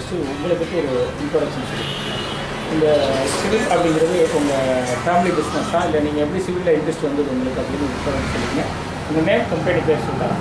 First உங்களை பற்றி ஒரு இன்ட்ரோடக்ஷன் சொல்லி இந்த சிவில் அப்படிங்கிறது உங்கள் ஃபேமிலி பிஸ்னஸ் தான் இல்லை நீங்கள் எப்படி சிவிலில் இன்ட்ரெஸ்ட் வந்தது உங்களுக்கு அப்படின்னு இன்ட்ரோடக்ஷன் சொல்லுங்க உங்கள் நேம் கம்பெனி பேர் சொல்லலாம்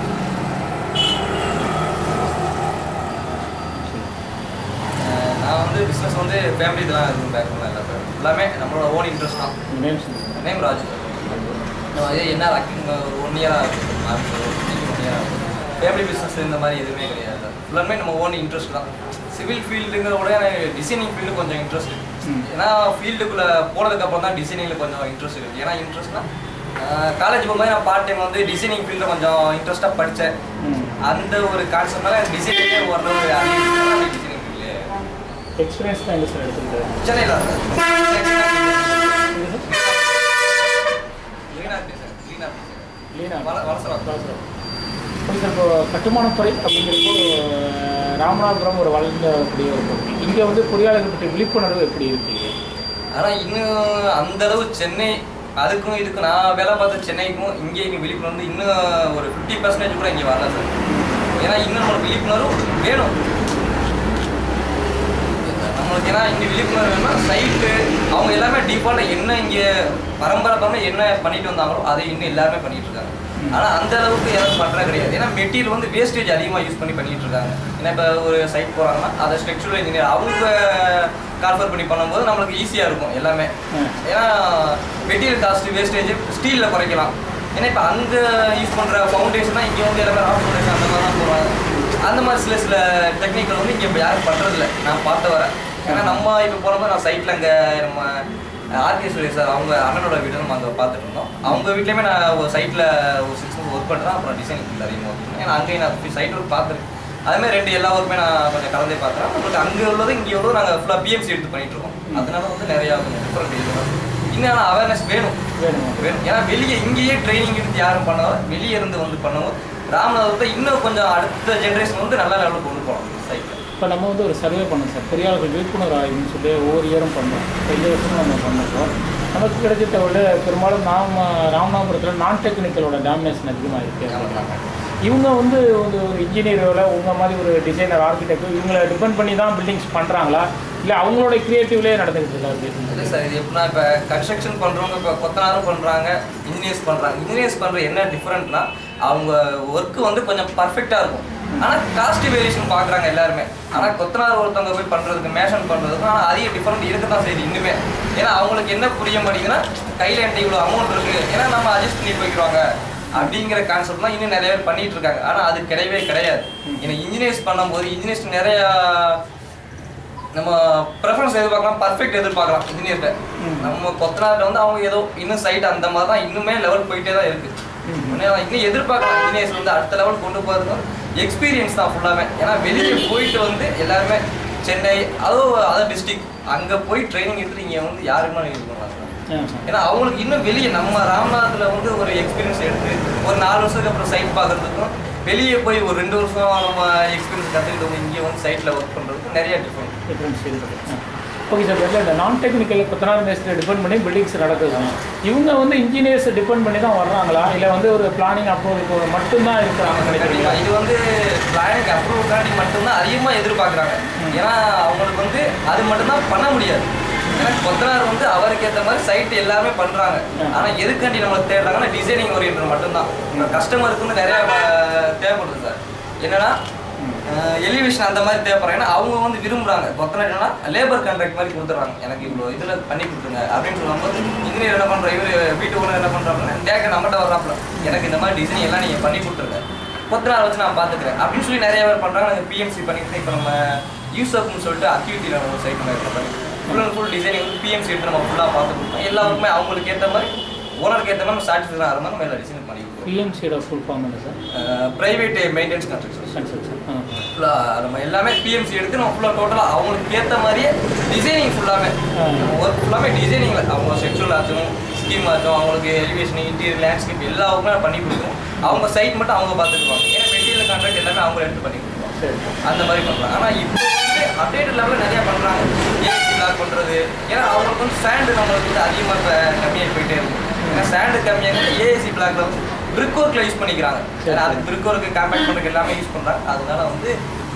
அஹ் நான் வந்து பிஸ்னஸ் வந்து ஃபேமிலி இதெல்லாம் எதுவும் பேக் பண்ணல இல்லை சார் எல்லாமே நம்மளோட ஓன் இன்ட்ரெஸ்ட் தான் உங்கள் நேம் சொல்லுங்கள் நேம் ராஜு நம்ம இது என்ன ராக்கிங் ஒரு ஒன் இயராக ஒன் இயராக ஃபேமிலி பிஸ்னஸ் இந்த மாதிரி எதுவுமே கிடையாது எல்லாமே நம்ம ஓன் இன்ட்ரெஸ்ட் தான் சிவில் ஃபீல்டுங்கிற விட எனக்கு டிசைனிங் ஃபீல்டு கொஞ்சம் இன்ட்ரெஸ்ட் ம். ஏன்னா ஃபீல்டுக்குள்ளே போனதுக்கப்புறம் தான் டிசைனிங்கில் கொஞ்சம் இன்ட்ரெஸ்ட் இருக்குது ஏன்னா இன்ட்ரெஸ்ட்னா காலேஜ் போகும்போது நான் பார்ட் டைம் வந்து டிசைனிங் ஃபீல்டில் கொஞ்சம் இன்ட்ரெஸ்ட்டாக படித்தேன் ம் அந்த ஒரு கான்செப்ட்னால டிசைனிங்கே ஓரளவு டிசைனிங் ஃபீல்டு எக்ஸ்பீரியன்ஸ் தான் எங்கே சார் எடுத்துக்கிட்டது சென்னையில் இது சார் லீனா டிசைன் லீனா லீனா வள- வளசரம். வளசரம். ஓகே சார் இப்போ கட்டுமானத்துறை அப்படிங்கிறப்போ அஹ், ராமநாதபுரம் ஒரு வளர்ந்தக்கூடிய ஒரு பகுதி இங்கே வந்து பொறியாளர்கள் பற்றிய விழிப்புணர்வு எப்படி இருக்குது ஆனால் இன்னும் அந்த அளவு சென்னை அதுக்கும் இதுக்கும் நான் வேலை பார்த்த சென்னைக்கும் இங்கே இங்கே விழிப்புணர்வு இன்னும் ஒரு ஃபிஃப்டி பர்சன்டேஜ் கூட இங்கே வரல சார் ஏன்னா இன்னும் நம்மளுக்கு விழிப்புணர்வு வேணும் நம்மளுக்கு ஏன்னா இங்கே விழிப்புணர்வு வேணும்னா சைட்டு அவங்க எல்லாமே டிஃபால்ட்டாக என்ன இங்கே பரம்பரை பரம்பரை என்ன பண்ணிட்டு வந்தாங்களோ அதை இன்னும் எல்லாருமே பண்ணிட்டு இருக்காங்க ஆனால் அந்த அளவுக்கு யாரும் பண்ணுறது கிடையாது ஏன்னா மெட்டீரியல் வந்து வேஸ்டேஜ் அதிகமாக யூஸ் பண்ணி பண்ணிட்டு இருக்காங்க ஏன்னா இப்போ ஒரு சைட் போகிறாங்கன்னா அதை ஸ்ட்ரக்சரல் இன்ஜினியர் அவங்க கால்ஃபர் பண்ணி பண்ணும்போது நம்மளுக்கு ஈஸியாக இருக்கும் எல்லாமே ம். ஏன்னா மெட்டீரியல் காஸ்ட் வேஸ்டேஜ் ஸ்டீலில் குறைக்கலாம் ஏன்னா இப்போ அங்கே யூஸ் பண்ணுற ஃபவுண்டேஷன் இங்கே வந்து எல்லாமே ராக் ஃபவுண்டேஷன் அந்த மாதிரி தான் போகிறாங்க அந்த மாதிரி சில சில டெக்னிக்கல் வந்து இங்கே இப்போ யாரும் பண்ணுறதில்ல நான் பார்த்த வர ஏன்னா நம்ம இப்போ போனப்போ நான் சைட்டில் அங்கே நம்ம ஆர்கே சுரேஷ் சார் அவங்க அண்ணனோட வீடு நம்ம அங்கே பார்த்துட்டு இருந்தோம் அவங்க வீட்லேயுமே நான் ஒரு சைட்டில் ஒரு சிக்ஸ் மந்த்ஸ் ஒர்க் பண்ணுறேன் அப்புறம் டிசைனிங் ஃபீல்ட் அதிகமாக ஒர்க் பண்ணேன் ஏன்னா அங்கேயும் நான் சைட் ஒர்க் பார்த்துருக்கேன் அதுமாதிரி ரெண்டு எல்லா ஒர்க்குமே நான் கொஞ்சம் கலந்தே பார்க்குறேன் நம்மளுக்கு அங்கே உள்ளது இங்கே உள்ளது நாங்கள் ஃபுல்லாக பிஎம்சி எடுத்து பண்ணிட்டு இருக்கோம் அதனால வந்து நிறையா கொஞ்சம் டிஃப்ரெண்ட் இருக்குது இன்னும் ஆனால் அவேர்னஸ் வேணும் வேணும் வேணும் ஏன்னா வெளியே இங்கேயே ட்ரைனிங் எடுத்து யாரும் பண்ணாலும் வெளியே இருந்து வந்து பண்ணவும் ராமநாதபுரத்தை இன்னும் கொஞ்சம் அடுத்த ஜென்ரேஷன் வந்து நல்ல லெவலுக்கு கொண்டு போகலாம் சைக்கிள் இப்போ நம்ம வந்து ஒரு சர்வே பண்ணோம் சார் பொறியாளர்கள் விழிப்புணர்வு ஆய்வுன்னு சொல்லி ஒவ்வொரு இயரும் பண்ணோம் இப்போ இந்த வருஷமும் நம்ம பண்ணிருக்கோம் நமக்கு கிடைச்சிட்ட விட பெரும்பாலும் நாம ராமநாதபுரத்தில் நான் டெக்னிக்கலோட டாமினேஷன் அதிகமாக இருக்குது அப்படின்னாங்க இவங்க வந்து ஒரு ஒரு இன்ஜினியரோட உங்க மாதிரி ஒரு டிசைனர் ஆர்கிடெக்ட் இவங்களை டிபெண்ட் பண்ணி தான் பில்டிங்ஸ் பண்ணுறாங்களா இல்லை அவங்களோட கிரியேட்டிவ்லேயே நடந்துக்கிட்டு இருக்கா இல்லை business? சார் இது எப்படின்னா இப்போ கன்ஸ்ட்ரக்ஷன் பண்ணுறவங்க இப்போ கொத்தனாரும் பண்ணுறாங்க இன்ஜினியர்ஸ் பண்ணுறாங்க இன்ஜினியர்ஸ் பண்ணுற என்ன டிஃப்ரெண்ட்னா அவங்க ஒர்க்கு வந்து கொஞ்சம் பர்ஃபெக்டாக இருக்கும் ஆனால் காஸ்ட் வேரியேஷன் பார்க்குறாங்க எல்லாருமே ஆனால் கொத்தனார் ஒருத்தவங்க போய் பண்ணுறதுக்கு மேஷன் பண்ணுறதுக்கு ஆனால் அதிக டிஃப்ரெண்ட் இருக்க தான் செய்யுது இன்னுமே ஏன்னா அவங்களுக்கு என்ன புரிய மாட்டேங்குதுன்னா கையில் என்கிட்ட இவ்வளோ அமௌண்ட் இருக்குது ஏன்னா நம்ம அட்ஜஸ்ட் பண்ணி போய்க்கிறோங்க அப்படிங்கிற கான்செப்ட்லாம் இன்னும் நிறைய பேர் பண்ணிட்டு இருக்காங்க ஆனால் அது கிடையவே கிடையாது ஏன்னா இன்ஜினியர்ஸ் பண்ணும்போது இன்ஜினியர்ஸ் நிறையா நம்ம ப்ரெஃபரன்ஸ் எதிர்பார்க்கலாம் பர்ஃபெக்ட் எதிர்பார்க்கலாம் இன்ஜினியர்கிட்ட ம். நம்ம கொத்தனார்ட்ட வந்து அவங்க ஏதோ இன்னும் சைட் அந்த மாதிரி தான் இன்னுமே லெவல் போயிட்டே தான் இருக்கு ம். இன்னும் இன்னும் எதிர்பார்க்கலாம் இன்ஜினியர்ஸ் வந்து அடுத்த லெவல் கொண்டு போகிறதுக்கு எக்ஸ்பீரியன்ஸ் தான் ஃபுல்லாமே ஏன்னா வெளியே போயிட்டு வந்து எல்லாருமே சென்னை அதுவும் அதர் டிஸ்ட்ரிக்ட் அங்கே போய் ட்ரைனிங் எடுத்துட்டு இங்கே வந்து யாருமே இது பண்ணலாம் சார் ஆ, ஆ. ஏன்னா அவங்களுக்கு இன்னும் வெளியே நம்ம ராமநாதத்தில் வந்து ஒரு எக்ஸ்பீரியன்ஸ் எடுத்து ஒரு நாலு வருஷத்துக்கு அப்புறம் சைட் பார்க்கறதுக்கும் வெளியே போய் ஒரு ரெண்டு வருஷம் நம்ம எக்ஸ்பீரியன்ஸ் கற்றுக்கிட்டு இங்கே வந்து சைட்டில் ஒர்க் பண்ணுறதுக்கும் நிறைய டிஃப்ரெண்ட் டிஃப்ரென்ஸ் இருக்குது ஓகே சார் இதில் இந்த நான் டெக்னிக்கல் கொத்தனார் மேஸ்திரி டிபெண்ட் பண்ணி பில்டிங்ஸ் நடக்குது இவங்க வந்து இன்ஜினியர்ஸ் டிபெண்ட் பண்ணி தான் வர்றாங்களா இல்லை வந்து ஒரு பிளானிங் அப்ரூவல் மட்டும்தான் இருக்கிறாங்க நினைக்கிறீங்களா கண்டிப்பா. இது வந்து பிளானிங் அப்ரூவ்காண்டி மட்டும்தான் அதிகமாக எதிர்பார்க்குறாங்க ஏன்னா அவங்களுக்கு வந்து அது மட்டும்தான் பண்ண முடியாது ஏன்னா கொத்தனார் வந்து அவருக்கு ஏற்ற மாதிரி சைட் எல்லாமே பண்ணுறாங்க ம். ஆனால் எதுக்காண்டி நம்மளுக்கு தேடுறாங்கன்னா டிசைனிங் ஓரியன்ட் மட்டும்தான் கஸ்டமருக்கு வந்து நிறைய அஹ், தேவைப்படுது சார் என்னன்னா எலிவேஷன் அந்த மாதிரி தேவைப்படுறாங்க ஏன்னா அவங்க வந்து விரும்புறாங்க கொத்தனார் என்னன்னா லேபர் கான்ட்ராக்ட் மாதிரி கொடுத்துட்றாங்க எனக்கு இவ்வளோ இதில் பண்ணி கொடுத்துருங்க அப்படின்னு சொல்லும்போது இன்ஜினியர் என்ன பண்ணுற இவர் வீட்டு ஓனர் என்ன பண்ணுறாங்கன்னா டேக்க நம்மகிட்ட வர்றாப்புல எனக்கு இந்த மாதிரி டிசைன் எல்லாம் நீங்கள் பண்ணி கொடுத்துருங்க கொத்தனார் வச்சு நான் பார்த்துக்கிறேன் அப்படின்னு சொல்லி நிறைய பேர் பண்ணுறாங்க நாங்கள் பிஎம்சி பண்ணிட்டு இப்போ நம்ம யூசப்னு சொல்லிட்டு அக்டிவிட்டியில் நம்ம சைட் நம்ம பண்ணி ஃபுல் அண்ட் ஃபுல் டிசைனிங் வந்து பிஎம்சி எடுத்து நம்ம ஃபுல்லாக பார்த்து கொடுத்தோம் எல்லாருக்குமே அவங்களுக்கு ஏற்ற மாதிரி ஓனருக்கு ஏற்ற மாதிரி சாட்டிஸ்ஃபை ஆகிற மாதிரி நம்ம எல்லா டிசைன் பண்ணி கொடுக்குறோம் பிஎம்சியோட ஃபுல் ஃபார்ம் என்ன sir private maintenance construction construction ஆ ஃபுல்லாக நம்ம எல்லாமே பிஎம்சி எடுத்து நம்ம ஃபுல்லாக டோட்டலாக அவங்களுக்கு ஏற்ற மாதிரியே டிசைனிங் ஃபுல்லாமே ஆ. ஒர்க் ஃபுல்லாமே டிசைனிங்கில் அவங்க செக்ஷுவல் ஆச்சும் ஸ்கீம் ஆச்சும் அவங்களுக்கு எலிவேஷன் இன்டீரியர் லேண்ட்ஸ்கேப் எல்லாருக்குமே நான் பண்ணி கொடுக்குறோம் அவங்க சைட் மட்டும் அவங்க பார்த்துக்குவாங்க ஏன்னா மெட்டீரியல் கான்ட்ராக்ட் எல்லாமே அவங்க எடுத்து பண்ணி கொடுக்குறோம் சரி அந்த மாதிரி பண்ணுறாங்க ஆனால் இப்போ வந்து அப்டேட் லெவலில் நிறையா பண்ணுறாங்க ஏசி லாக் பண்ணுறது ஏன்னா அவங்களுக்கு வந்து சாண்டு நம்மளுக்கு வந்து அதிகமாக இப்போ கம்மியாகி போயிட்டே இருக்கும் ஏன்னா சாண்டு கம்மியாக ஏசி பிளாக்ல வந்து பிரிக் ஒர்க்கில் யூஸ் பண்ணிக்கிறாங்க சரி. ஏன்னா அது பிரிக் ஒர்க்கு காம்பேக்ட் பண்ணுறதுக்கு எல்லாமே யூஸ் பண்ணுறாங்க அதனால வந்து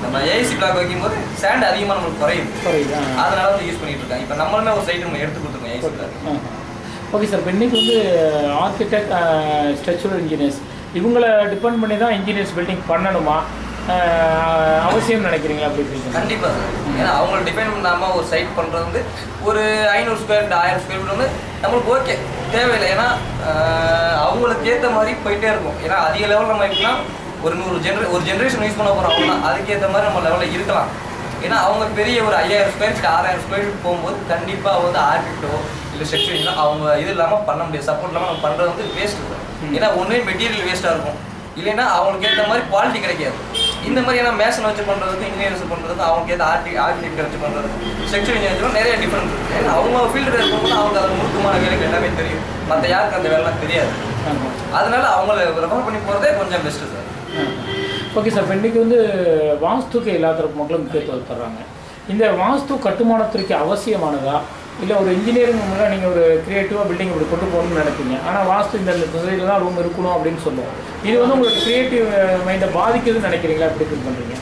நம்ம ஏசி பிளாக் வைக்கும்போது சேண்ட் அதிகமாக நம்மளுக்கு குறையுது புரியுது ஆ. அதனால வந்து யூஸ் பண்ணிட்டு இருக்காங்க இப்போ நம்மளுமே ஒரு சைட் நம்ம எடுத்து கொடுத்துருக்கோம் ஏசி பிளாக் ஓகே சார் இப்போ இன்றைக்கி வந்து ஆர்கிடெக்ட் ஸ்ட்ரக்சரல் இன்ஜினியர்ஸ் இவங்கள டிபெண்ட் பண்ணி தான் இன்ஜினியர்ஸ் பில்டிங் பண்ணணுமா அஹ், அவசியம் நினைக்கிறீங்களா அப்படி இருக்கீங்க கண்டிப்பா சார் ஏன்னா அவங்கள டிபெண்ட் பண்ணாம ஒரு சைட் பண்றது வந்து ஒரு ஐநூறு ஸ்கொயர் ஃபீட் ஆயிரம் ஸ்கொயர் ஃபீட் வந்து நம்மளுக்கு ஓகே தேவையில்லை ஏன்னா ஆஹ், அவங்களுக்கு ஏற்ற மாதிரி போயிட்டே இருக்கும் ஏன்னா அதிக லெவல் நம்ம இருக்கலாம் ஒரு நூறு ஜென்ரே ஒரு ஜென்ரேஷன் யூஸ் பண்ண போகிறோம் அவங்க அதுக்கேற்ற மாதிரி நம்ம லெவலில் இருக்கலாம் ஏன்னா அவங்க பெரிய ஒரு ஐயாயிரம் ஸ்கொயர் ஃபீட் ஆறாயிரம் ஸ்கொயர் ஃபீட் போகும்போது கண்டிப்பாக வந்து ஆர்கிட்டோ இல்லை செக்ஷன் அவங்க இது இல்லாமல் பண்ண முடியாது சப்போர்ட் இல்லாமல் நம்ம பண்ணுறது வந்து வேஸ்ட் ஏன்னா ஒன்றே மெட்டீரியல் வேஸ்ட்டாக இருக்கும் இல்லைன்னா அவங்களுக்கு ஏற்ற மாதிரி குவாலிட்டி கிடைக்காது இந்த மாதிரி ஏன்னா மேசன் வச்சு பண்ணுறதுக்கு இன்ஜினியர்ஸ் பண்ணுறதுக்கு அவங்களுக்கு ஏற்ற ஆர்டி ஆர்கிடெக்ட் வச்சு பண்ணுறதுக்கு செக்ஷன் இன்ஜினியர் நிறைய டிஃப்ரெண்ட் இருக்குது ஏன்னா அவங்க ஃபீல்டில் இருக்கும்போது அவங்க அது முழுக்கமான வேலைக்கு எல்லாமே தெரியும் மற்ற யாருக்கு அந்த வேலைலாம் தெரியாது அதனால அவங்கள ரெஃபர் பண்ணி போகிறதே கொஞ்சம் பெஸ்ட்டு சார் ஓகே சார் இப்போ இன்றைக்கி வந்து வாஸ்துக்கு எல்லா தரப்பு மக்களும் முக்கியத்துவம் தர்றாங்க இந்த வாஸ்து கட்டுமானத்துறைக்கு அவசியமானதா இல்லை ஒரு இன்ஜினியரிங் முன்னாடி நீங்கள் ஒரு க்ரியேட்டிவாக பில்டிங் இப்படி கொண்டு போகணும்னு நினைப்பீங்க ஆனால் வாஸ்து இந்த சைடில் தான் ரூம் இருக்கணும் அப்படின்னு சொல்லுவோம் இது வந்து உங்களுக்கு க்ரியேட்டிவ் மைண்டை பாதிக்குதுன்னு நினைக்கிறீங்களா எப்படி ஃபீல் பண்ணுறீங்க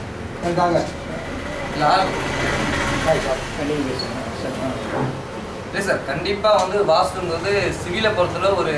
நான் நீங்கள் பேசுங்க சார் ஆ. இல்லை சார் கண்டிப்பாக வந்து வாஸ்துங்கிறது சிவிலை பொறுத்தவரை ஒரு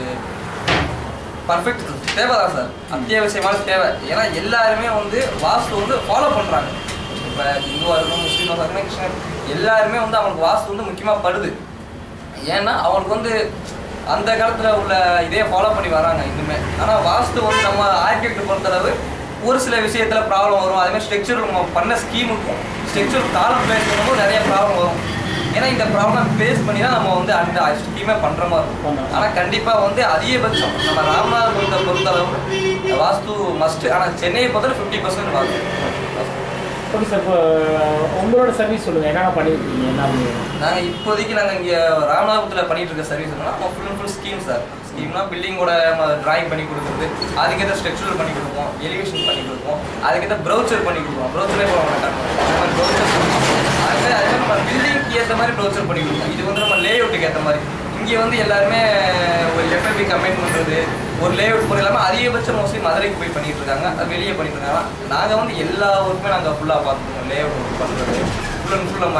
பர்ஃபெக்ட் தேவை தான் சார் அத்தியாவசியமான தேவை ஏன்னா எல்லாருமே வந்து வாஸ்து வந்து ஃபாலோ பண்ணுறாங்க இப்போ இந்துவாக இருக்கணும் முஸ்லீமாக இருக்கணும் கிருஷ்ணன் எல்லாருமே வந்து அவங்களுக்கு வாஸ்து வந்து முக்கியமாக படுது ஏன்னா அவங்களுக்கு வந்து அந்த காலத்தில் உள்ள இதே ஃபாலோ பண்ணி வராங்க இன்னுமே ஆனால் வாஸ்து வந்து நம்ம ஆர்கிடெக்ட் பொறுத்தளவு ஒரு சில விஷயத்தில் ப்ராப்ளம் வரும் அதேமாதிரி ஸ்ட்ரக்சர் நம்ம பண்ண ஸ்கீமுக்கும் ஸ்ட்ரக்சர் காலம் பேஸ் பண்ணும்போது நிறைய ப்ராப்ளம் வரும் ஏன்னா இந்த ப்ராப்ளம் பேஸ் பண்ணி தான் நம்ம வந்து அந்த ஸ்கீமே பண்ணுற மாதிரி இருக்கும் ஆமா. ஆனால் கண்டிப்பாக வந்து அதிகபட்சம் நம்ம ராமநாதபுரத்தை பொறுத்தளவு வாஸ்து மஸ்ட் ஆனால் சென்னையை பொறுத்தவரை fifty percent vastu okay sir இப்போ உங்களோட சர்வீஸ் சொல்லுங்கள் என்னென்ன பண்ணியிருக்கீங்க என்ன நாங்கள் இப்போதைக்கு நாங்கள் இங்கே ராமநாதபுரத்தில் பண்ணிட்டு இருக்க சர்வீஸ் என்னன்னா full and full scheme sir ஸ்கீம்னா பில்டிங்கோட டிராயிங் பண்ணி கொடுக்குறது அதுக்கேற்ற ஸ்ட்ரக்சர் பண்ணி கொடுப்போம் எலிவேஷன் பண்ணி கொடுப்போம் அதுக்கேற்ற ப்ரௌச்சர் பண்ணி கொடுப்போம் ப்ரௌச்சரே போக மாட்டாங்க அந்த மாதிரி ப்ரௌச்சர் அதுவே அதே மாதிரி நம்ம பில்டிங்க்கு ஏற்ற மாதிரி ப்ரௌச்சர் பண்ணி கொடுப்போம் இது வந்து நம்ம லே அவுட்டுக்கு ஏற்ற மாதிரி இங்கே வந்து எல்லாருமே ஒரு எஃப்எம்பி கம்பைன் பண்ணுறது ஒரு லே அவுட் போகிற இல்லாமல் அதிகபட்சம் மோஸ்ட்லி மதுரைக்கு போய் பண்ணிட்டு இருக்காங்க அது வெளியே பண்ணிட்டு இருக்காங்க நாங்கள் வந்து எல்லா ஒர்க்குமே நாங்கள் ஃபுல்லாக பார்த்துருக்கோம் லே அவுட் பண்ணுறது ஃபுல் அண்ட் ஃபுல் நம்ம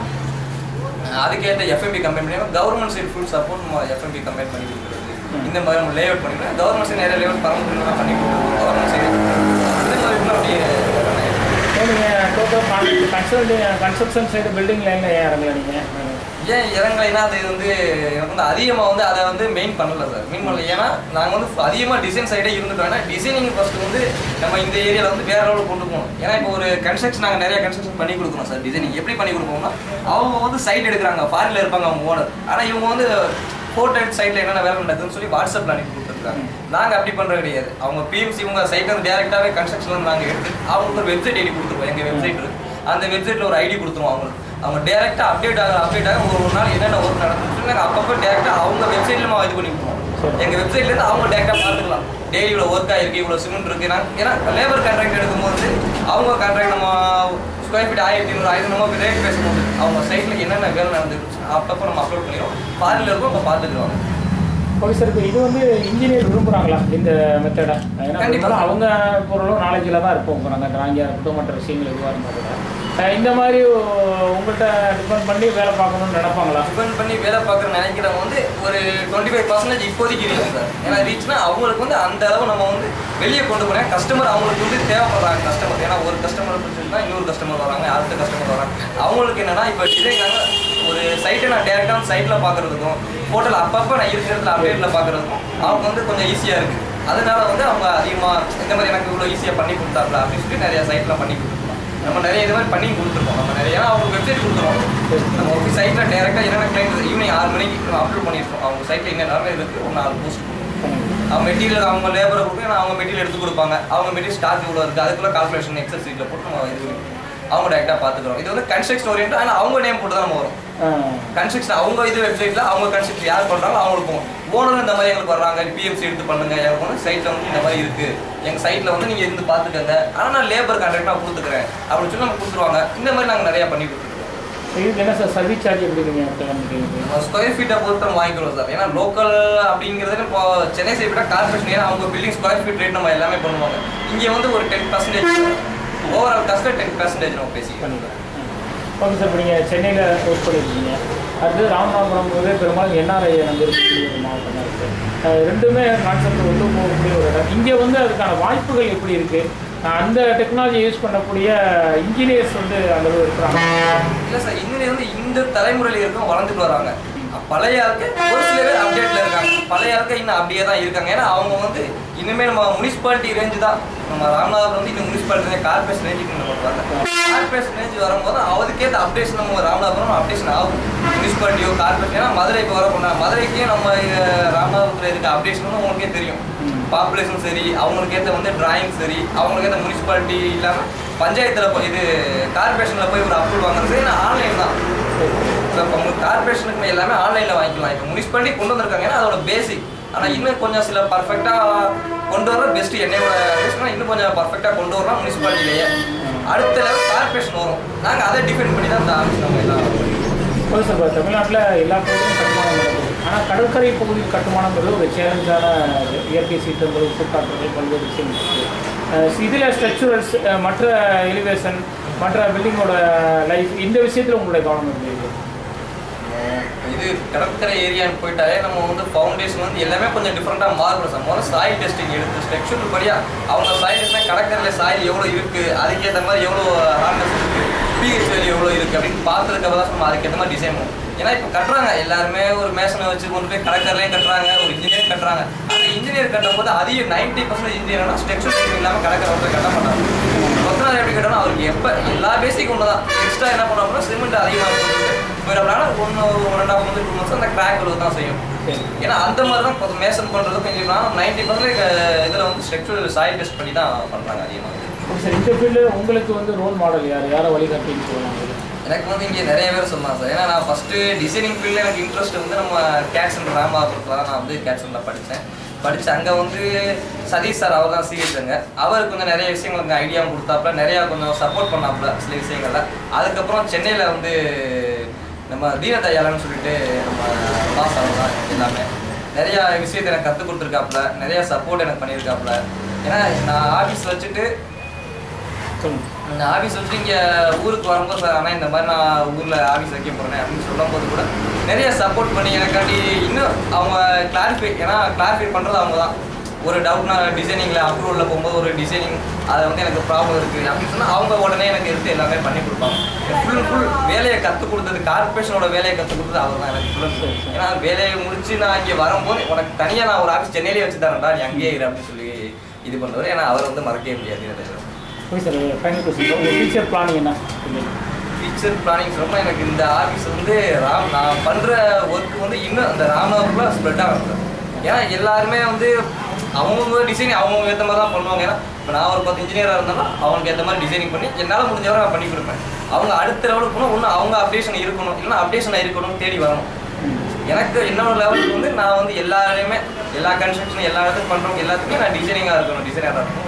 அதுக்கேற்ற எஃப்எம்பி கம்பெனி பண்ணி கவர்மெண்ட் சைடு ஃபுல் சப்போர்ட் நம்ம எஃப்எம்பி கம்பெனி பண்ணி கொடுக்குறது இந்த மாதிரி நம்ம லேஅவுட் பண்ணிக்கிறோம் கவர்மெண்ட் சைடு நிறைய லேஅவுட் பரமக்குடிலாம் பண்ணி கொடுக்குறோம் கவர்மெண்ட் சைடு இந்த மாதிரி இன்னும் அப்படியே நீங்கள் total consulting construction side building லைனில் ஏன் இறங்கல நீங்கள் ஏன் இறங்கலைன்னா அது வந்து எனக்கு வந்து அதிகமாக வந்து அதை வந்து மெயின் பண்ணல சார் மெயின் பண்ணல ஏன்னா நாங்கள் வந்து அதிகமாக டிசைன் சைடே இருந்துட்டோம் ஏன்னா டிசைனிங் ஃபர்ஸ்ட் வந்து நம்ம இந்த ஏரியாவில் வந்து வேற லெவலில் கொண்டு போகணும் ஏன்னா இப்போ ஒரு கன்ஸ்ட்ரக்ஷன் நாங்கள் நிறைய கன்ஸ்ட்ரக்ஷன் பண்ணி கொடுக்குறோம் சார் டிசைனிங் எப்படி பண்ணி கொடுப்போம்னா அவங்க வந்து சைட் எடுக்கிறாங்க ஃபாரினில் இருப்பாங்க அவங்க ஓனர் ஆனால் இவங்க வந்து ஃபோட்டோ எடுத்து சைட்டில் என்னென்ன வேலை நடக்குதுன்னு சொல்லி வாட்ஸ்அப்பில் அனுப்பி கொடுத்துருக்காங்க நாங்கள் அப்படி பண்ணுறது கிடையாது அவங்க பிஎம்சி உங்க சைட் வந்து டேரெக்டாகவே கன்ஸ்ட்ரக்ஷன் நாங்கள் எடுத்து அவங்களுக்கு ஒரு வெப்சைட் ஐடி கொடுத்துருவோம் எங்கள் வெப்சைட் இருக்கு அந்த வெப்சைட்டில் ஒரு ஐடி கொடுத்துருவோம் அவங்களுக்கு அவங்க டேரெக்டாக அப்டேட் ஆக அப்டேட் ஆக ஒரு ஒரு நாள் என்னென்ன ஒர்க் நடந்துச்சு நாங்கள் அப்பப்போ டேரெக்டாக அவங்க வெப்சைட்ல நம்ம இது பண்ணி கொடுப்போம் எங்கள் வெப்சைட்லேருந்து அவங்க டேரெக்டாக பார்த்துக்கலாம் டெய்லி இவ்வளோ ஒர்க் ஆயிருக்கு இவ்வளோ சிமெண்ட் இருக்கு நாங்கள் ஏன்னா லேபர் கான்ட்ராக்ட் எடுக்கும்போது அவங்க கான்ட்ராக்ட் நம்ம ஸ்கொயர் ஃபீட் ஆயிரத்தி ஐநூறு ஆயிரம் நம்ம ரேட் பேசும்போது அவங்க சைட்டில் என்னென்ன வேலை நடந்துருச்சு அப்பப்போ நம்ம அப்லோட் பண்ணிடுவோம் ஃபாரினில் இருக்கும் அப்போ பார்த்துக்குவாங்க ஓகே சார் இப்போ இது வந்து இன்ஜினியர் விரும்புகிறாங்களா இந்த மெத்தடை ஏன்னா கண்டிப்பா. பெரும்பாலும் அவங்க பொருளும் நாலேஜில் தான் இருப்போம் போகிறாங்க டிராயிங்காக இருக்கட்டும் மற்ற விஷயங்கள் எதுவாக இருந்தால் கூட அஹ் இந்த மாதிரி உங்கள்கிட்ட டிபெண்ட் பண்ணி வேலை பார்க்கணும்னு நினைப்பாங்களா டிபெண்ட் பண்ணி வேலை பார்க்குற நினைக்கிறவங்க வந்து ஒரு டுவெண்ட்டி ஃபைவ் பர்சன்டேஜ் இப்போதைக்கு ரீச் சார் ஏன்னா ரீச்னா அவங்களுக்கு வந்து அந்த அளவு நம்ம வந்து வெளியே கொண்டு போகிறேன் கஸ்டமர் அவங்களுக்கு வந்து தேவைப்படுறாங்க கஸ்டமர் ஏன்னா ஒரு கஸ்டமர் பிடிச்சிருந்தா இன்னொரு கஸ்டமர் வராங்க அடுத்த கஸ்டமர் வராங்க அவங்களுக்கு என்னன்னா இப்போ டிசைன் ஒரு சைட்டை நான் டேரெக்டாக சைட்டில் பார்க்குறதுக்கும் ஃபோட்டோவில் அப்பப்போ நான் இருக்கிற இடத்துல அப்டேட்டில் பார்க்குறதுக்கும் அவங்க வந்து கொஞ்சம் ஈஸியாக இருக்குது அதனால வந்து அவங்க அதிகமாக இந்த மாதிரி எனக்கு இவ்வளோ ஈஸியாக பண்ணி கொடுத்தாப்ல அப்படின்னு சொல்லி நிறைய சைட்டில் பண்ணி கொடுத்துருக்கோம் நம்ம நிறைய இது மாதிரி பண்ணி கொடுத்துருக்கோம் நம்ம நிறைய ஏன்னா அவங்க வெப்சைட் கொடுத்துருவோம் நம்ம ஒரு சைட்டில் டேரெக்டாக என்னென்ன கிளைண்ட் ஈவினிங் ஆறு மணிக்கு நம்ம அப்லோட் பண்ணியிருக்கோம் அவங்க சைட்டில் என்ன நிலமை இருக்குது ஒரு நாலு போஸ்ட் அவங்க மெட்டீரியல் அவங்க லேபரை கொடுத்து அவங்க மெட்டீரியல் எடுத்து கொடுப்பாங்க அவங்க மெட்டீரியல் ஸ்டாக் இவ்வளோ இருக்குது அதுக்குள்ள கால்குலேஷன் எக்ஸல் சீட்டில் போட்டு நம்ம இது பண்ணி அவங்க டேரெக்டாக பார்த்துக்கிறோம் இது வந்து கன்ஸ்ட்ரக்ஷன் ஓரியன்ட் ஆனால் அவங்க நேம் போட்டு தான் நம்ம வரும் அஹ் கன்ஸ்ட்ரக்ஷன் அவங்க இது வெப்சைட்டில் அவங்க கன்ஸ்ட்ரக்ஷன் யார் பண்ணுறாங்களோ அவங்களுக்கு போகும் ஓனர் இந்த மாதிரி எங்களுக்கு வர்றாங்க பிஎம்சி எடுத்து பண்ணுங்க எனக்கு வந்து சைட்டில் வந்து இந்த மாதிரி இருக்குது எங்கள் சைட்டில் வந்து நீங்கள் இருந்து பார்த்துக்கங்க ஆனால் நான் லேபர் கான்ட்ராக்ட் நான் கொடுத்துக்கிறேன் அப்படின்னு சொல்லி நம்ம கொடுத்துருவாங்க இந்த மாதிரி நாங்கள் நிறையா பண்ணி கொடுத்துருக்கோம் இதுக்கு என்ன சார் சர்வீஸ் சார்ஜ் எப்படி நீங்கள் ஸ்கொயர் ஃபீட்டை பொறுத்து நம்ம வாங்கிக்கிறோம் சார் ஏன்னா லோக்கல் அப்படிங்கிறது இப்போ சென்னை சைடு விட கார்பரேஷன் ஏன்னா அவங்க பில்டிங் ஸ்கொயர் ஃபீட் ரேட் நம்ம எல்லாமே பண்ணுவாங்க இங்கே வந்து ஒரு டென் பர்சன்டேஜ் ஓவரால் காஸ்ட்டில் டென் பர்சன்டேஜ் நம்ம பேசிக்கலாம் பண்ணிக்கலாம் ஓகே சார் இப்போ நீங்கள் சென்னையில் ஒர்க் பண்ணியிருக்கீங்க அடுத்து ராமநாதபுரம் வந்து பெரும்பாலும் என்ஆர்ஐ வந்து இருக்கக்கூடிய ஒரு மாவட்டம் தான் இருக்குது ரெண்டுமே கான்செப்ட் ஒன்று போகக்கூடிய ஒரு இடம் இங்கே வந்து அதுக்கான வாய்ப்புகள் எப்படி இருக்குது அந்த டெக்னாலஜி யூஸ் பண்ணக்கூடிய இன்ஜினியர்ஸ் வந்து அந்த அளவு இருக்கிறாங்க இல்லை சார் இன்னும் வந்து இந்த தலைமுறையில் இருக்கும் வளர்ந்துட்டு வராங்க பழைய ஆளுக்கு ஒரு சில பேர் அப்டேட்ல இருக்காங்க பழைய ஆளுக்கு இன்னும் அப்படியே தான் இருக்காங்க ஏன்னா அவங்க வந்து இனிமே நம்ம முனிசிபாலிட்டி ரேஞ்சு தான் நம்ம ராமநாதபுரம் வந்து இந்த முனிசிபாலிட்டி கார்பரேஷன் ரேஞ்சுக்கு நம்ம வராங்க கார்பரேஷன் ரேஞ்ச் வரும்போது அதுக்கேற்ற அப்டேஷன் நம்ம ராமநாதபுரம் அப்டேஷன் ஆகும் முனிசிபாலிட்டியோ கார்பரேஷன் ஏன்னா மதுரை இப்போ வர போனா மதுரைக்கே நம்ம அஹ், ராமநாதபுரத்தில் இருக்க அப்டேஷன் உங்களுக்கே தெரியும் பாப்புலேஷன் சரி அவங்களுக்கு ஏற்ற வந்து டிராயிங் சரி அவங்களுக்கு ஏற்ற முனிசிபாலிட்டி இல்லாமல் பஞ்சாயத்தில் போய் இது கார்பரேஷனில் போய் ஒரு அப்ரூவல் வாங்குறது நான் ஆன்லைன் தான் ஸோ இப்போ உங்களுக்கு கார்பரேஷனுக்கு எல்லாமே ஆன்லைனில் வாங்கிக்கலாம் இப்போ முனிசிபாலிட்டி கொண்டு வந்திருக்காங்க ஏன்னா அதோட பேசிக் ஆனால் இன்னும் கொஞ்சம் சில பர்ஃபெக்டாக கொண்டு வர பெஸ்ட் என்னையோட பேசினா இன்னும் கொஞ்சம் பர்ஃபெக்டாக கொண்டு வரலாம் முனிசிபாலிட்டிலேயே அடுத்த லெவல் கார்பரேஷன் வரும் நாங்கள் அதை டிபெண்ட் பண்ணி தான் இந்த ஆஃபீஸ் நம்ம எல்லாம் ஒரு சார் இப்போ தமிழ்நாட்டில் எல்லா பகுதியும் கட்டுமானம் நடக்குது ஆனால் கடற்கரை பகுதியில் கட்டுமானங்கிறது ஒரு சேலஞ்சான இயற்கை சீற்றங்கள் உப்புக்காட்டுறது பல்வேறு விஷயங்கள் இருக்குது இதில் ஸ்ட்ரக்சரல்ஸ் மற்ற எலிவேஷன் மற்ற பில்டிங்கோட லைஃப் இந்த விஷயத்தில் உங்களுடைய கவனம் இருக்குது இது கடற்கரை ஏரியான்னு போயிட்டாலே நம்ம வந்து ஃபவுண்டேஷன் வந்து எல்லாமே கொஞ்சம் டிஃப்ரெண்ட்டாக மாறுபடும் சார் முதல்ல சாயில் டெஸ்டிங் எடுத்து ஸ்ட்ரக்சர் படியாக அவங்க சாயில் டெஸ்ட்னா கடற்கரையில் சாயில் எவ்வளோ இருக்குது அதுக்கேற்ற மாதிரி எவ்வளோ ஹார்ட்னஸ் இருக்குது பிஹெச் வேல்யூ எவ்வளோ இருக்குது அப்படின்னு பார்த்ததுக்கு தான் நம்ம அதுக்கேற்ற மாதிரி டிசைன் பண்ணுவோம் ஏன்னா இப்போ கட்டுறாங்க எல்லாருமே ஒரு மேசனை வச்சு கொண்டு போய் கடற்கரையிலையும் கட்டுறாங்க ஒரு இன்ஜினியர் கட்டுறாங்க அந்த இன்ஜினியர் கட்டும் போது அதிகம் நைன்டி பர்சன்ட் இன்ஜினியர்னா ஸ்ட்ரக்சர் இல்லாமல் கடற்கரை வந்து கட்ட மாட்டாங்க கொத்தனார் எப்படி கட்டணும் அவருக்கு எப்போ எல்லா பேசிக்கும் ஒன்று தான் எக்ஸ்ட்ரா என்ன பண்ணுவோம்னா சிமெண்ட் அதிகமாக போட்டு போயிடப்படான ஒன்று ஒரு ரெண்டாவது வந்து டூ மந்த்ஸ் அந்த கிராக் விழுவு தான் செய்யும் சரி ஏன்னா அந்த மாதிரி தான் இப்போ மேசன் பண்ணுறது கொஞ்சம் நைன்டி பர்சன்ட் இதில் வந்து ஸ்ட்ரக்சர் சாயில் டெஸ்ட் பண்ணி தான் பண்ணுறாங்க அதிகமாக ஓகே சார் இந்த ஃபீல்டில் உங்களுக்கு வந்து ரோல் மாடல் யார் யாரை வழிகாட்டின்னு சொல்லலாம் எனக்கு வந்து இங்கே நிறைய பேர் சொன்னாங்க சார் ஏன்னா நான் ஃபஸ்ட்டு டிசைனிங் ஃபீல்டில் எனக்கு இன்ட்ரெஸ்ட் வந்து நம்ம கேட் சென்டர் ராமநாதபுரத்தில் தான் நான் வந்து கேட் சென்டரில் படித்தேன் படித்து அங்கே வந்து சதீஷ் சார் அவர் தான் சிஎஸ்ங்க அவர் கொஞ்சம் நிறைய விஷயங்களுக்கு ஐடியா கொடுத்தாப்புல நிறையா கொஞ்சம் சப்போர்ட் பண்ணாப்புல சில விஷயங்கள்ல அதுக்கப்புறம் சென்னையில் வந்து நம்ம தீனதயாளன்னு சொல்லிட்டு நம்ம பாஸ் அவர் தான் எனக்கு எல்லாமே நிறையா விஷயத்தை எனக்கு கற்றுக் கொடுத்துருக்காப்புல நிறையா சப்போர்ட் எனக்கு பண்ணியிருக்காப்புல ஏன்னா நான் ஆஃபீஸ் வச்சுட்டு சொல்லுங்கள் நான் ஆஃபீஸ் வச்சு இங்கே ஊருக்கு வரும்போது சார் ஆனால் இந்த மாதிரி நான் ஊரில் ஆஃபீஸ் வைக்க போகிறேன் அப்படின்னு சொல்லும்போது கூட நிறைய சப்போர்ட் பண்ணி எனக்காண்டி இன்னும் அவங்க கிளாரிஃபை ஏன்னா கிளாரிஃபை பண்ணுறது அவங்க தான் ஒரு டவுட்னா டிசைனிங்கில் அப்ரூவலில் போகும்போது ஒரு டிசைனிங் அதை வந்து எனக்கு ப்ராப்ளம் இருக்குது அப்படின்னு சொன்னால் அவங்க உடனே எனக்கு எடுத்து எல்லாமே பண்ணி கொடுப்பாங்க ஃபுல் அண்ட் ஃபுல் வேலையை கற்றுக் கொடுத்தது கார்பரேஷனோட வேலையை கற்றுக் கொடுத்தது அவர் தான் எனக்கு ஃபுல் அண்ட் ஃபுல் ஏன்னா வேலையை முடிச்சு நான் இங்கே வரும்போது உனக்கு தனியாக நான் ஒரு ஆஃபீஸ் சென்னையிலே வச்சு தரேன்டா நீ அங்கேயே இரு அப்படின்னு சொல்லி இது பண்ணுவார் ஏன்னா அவர் வந்து மறக்கவே முடியாது ஓகே சார் ஃபைனல் கொஸ்டின் உங்கள் ஃபியூச்சர் பிளானிங் என்ன ஃபியூச்சர் பிளானிங் சொன்னால் எனக்கு இந்த ஆஃபீஸ் வந்து ராம் நான் பண்ணுற ஒர்க் வந்து இன்னும் அந்த ராமநாதபுரம் ஸ்ப்ரெட் ஆகும் ஏன்னா எல்லாருமே வந்து அவங்கவுங்க டிசைன் அவங்கவுங்க ஏற்ற மாதிரி தான் பண்ணுவாங்க ஏன்னா இப்போ நான் ஒரு பத்து இன்ஜினியராக இருந்தாலும் அவங்களுக்கு ஏற்ற மாதிரி டிசைனிங் பண்ணி என்னால் முடிஞ்சவரை நான் பண்ணி கொடுப்பேன் அவங்க அடுத்த லெவலுக்கு போனால் ஒன்று அவங்க அப்டேஷன் இருக்கணும் இல்லைன்னா அப்டேஷன் இருக்கணும் தேடி வரணும் எனக்கு என்னோட லெவலுக்கு வந்து நான் வந்து எல்லாரையுமே எல்லா கன்ஸ்ட்ரக்ஷன் எல்லா இடத்துக்கும் பண்ணுறவங்க எல்லாத்துக்குமே நான் டிசைனிங்காக இருக்கணும் டிசைனராக இருக்கணும்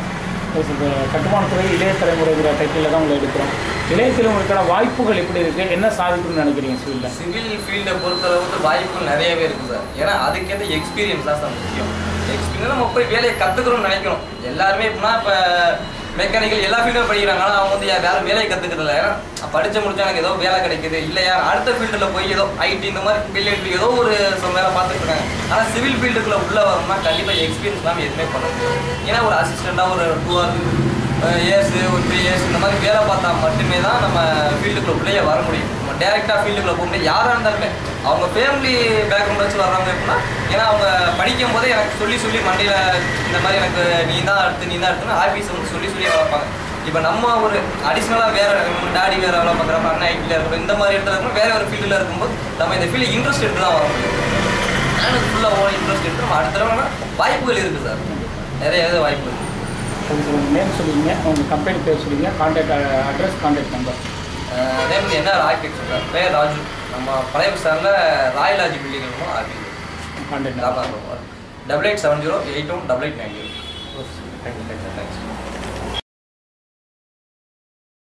ஓகே சார் இந்த கட்டுமானத்துறை இளைய தலைமுறைங்கிற டைட்டில் தான் உங்களை எடுக்கிறோம் இளைய தலைமுறைக்கான வாய்ப்புகள் எப்படி இருக்குது என்ன சாதிக்கணும்னு நினைக்கிறீங்க ஃபீல்டில் சிவில் ஃபீல்டை பொறுத்தளவுக்கு வாய்ப்புகள் நிறையவே இருக்குது சார் ஏன்னா அதுக்கேற்ற எக்ஸ்பீரியன்ஸ் தான் சார் முக்கியம் எக்ஸ்பீரியன்ஸ் நம்ம போய் வேலையை கற்றுக்கணும்னு நினைக்கணும் எல்லாருமே இப்படின்னா இப்போ மெக்கானிக்கல் எல்லா ஃபீல்டும் படிக்கிறாங்க ஆனால் அவங்க வந்து வேற வேலையை கற்றுக்கிறதில்ல ஏன்னா படிச்சு முடிச்சா எனக்கு ஏதோ வேலை கிடைக்குது இல்லையா அடுத்த ஃபீல்டில் போய் ஏதோ ஐடி இந்த மாதிரி பில்லியன் ஏதோ ஒரு some வேலை பார்த்துட்டு இருக்காங்க ஆனால் சிவில் ஃபீல்டுக்குள்ளே உள்ளே வரணும்னா கண்டிப்பாக எக்ஸ்பீரியன்ஸ் இல்லாமல் எதுவுமே பண்ண முடியாது ஏன்னா ஒரு அசிஸ்டண்ட்டாக ஒரு டூ ஆர் இயர்ஸ் ஒரு த்ரீ இயர்ஸ் இந்த மாதிரி வேலை பார்த்தா மட்டுமே தான் நம்ம ஃபீல்டுக்குள்ள உள்ளே வர முடியும் நம்ம டேரெக்டாக ஃபீல்டுக்குள்ள போக முடியாது யாராக இருந்தாலுமே அவங்க ஃபேமிலி பேக்ரவுண்ட் வச்சு வர்றவங்க எப்படின்னா ஏன்னா அவங்க படிக்கும் போதே எனக்கு சொல்லி சொல்லி மண்டையில் இந்த மாதிரி எனக்கு நீ தான் அடுத்து நீ தான் அடுத்துன்னு ஆஃபீஸ் வந்து சொல்லி சொல்லி வளர்ப்பாங்க இப்போ நம்ம ஒரு அடிஷ்னலாக வேற டாடி வேற வேலை பார்க்குறப்ப அண்ணன் ஐடியில் இருக்கணும் இந்த மாதிரி இடத்துல இருக்கணும் வேற ஒரு ஃபீல்டில் இருக்கும்போது நம்ம இந்த ஃபீல்டு இன்ட்ரெஸ்ட் எடுத்து தான் வர முடியும் எனக்கு ஃபுல்லாக ஓன இன்ட்ரெஸ்ட் எடுத்து நம்ம அடுத்த தடவை வாய்ப்புகள் இருக்குது சார் நிறைய இது வாய்ப்பு இருக்குது ஓகே சார் உங்கள் நேம் சொல்லுவீங்க உங்கள் கம்பெனி பேர் சொல்லுவீங்க contact address contact number ah அதே மாதிரி என்ன ஆர்கிடெக்ட் சொல்கிறேன் பேர் ராஜு நம்ம பழைய ஸ்டாரில் ராயலாஜி பில்டிங் இருக்கணும் architect contact number double eight seven zero eight one double eight nine zero thank you thank you thanks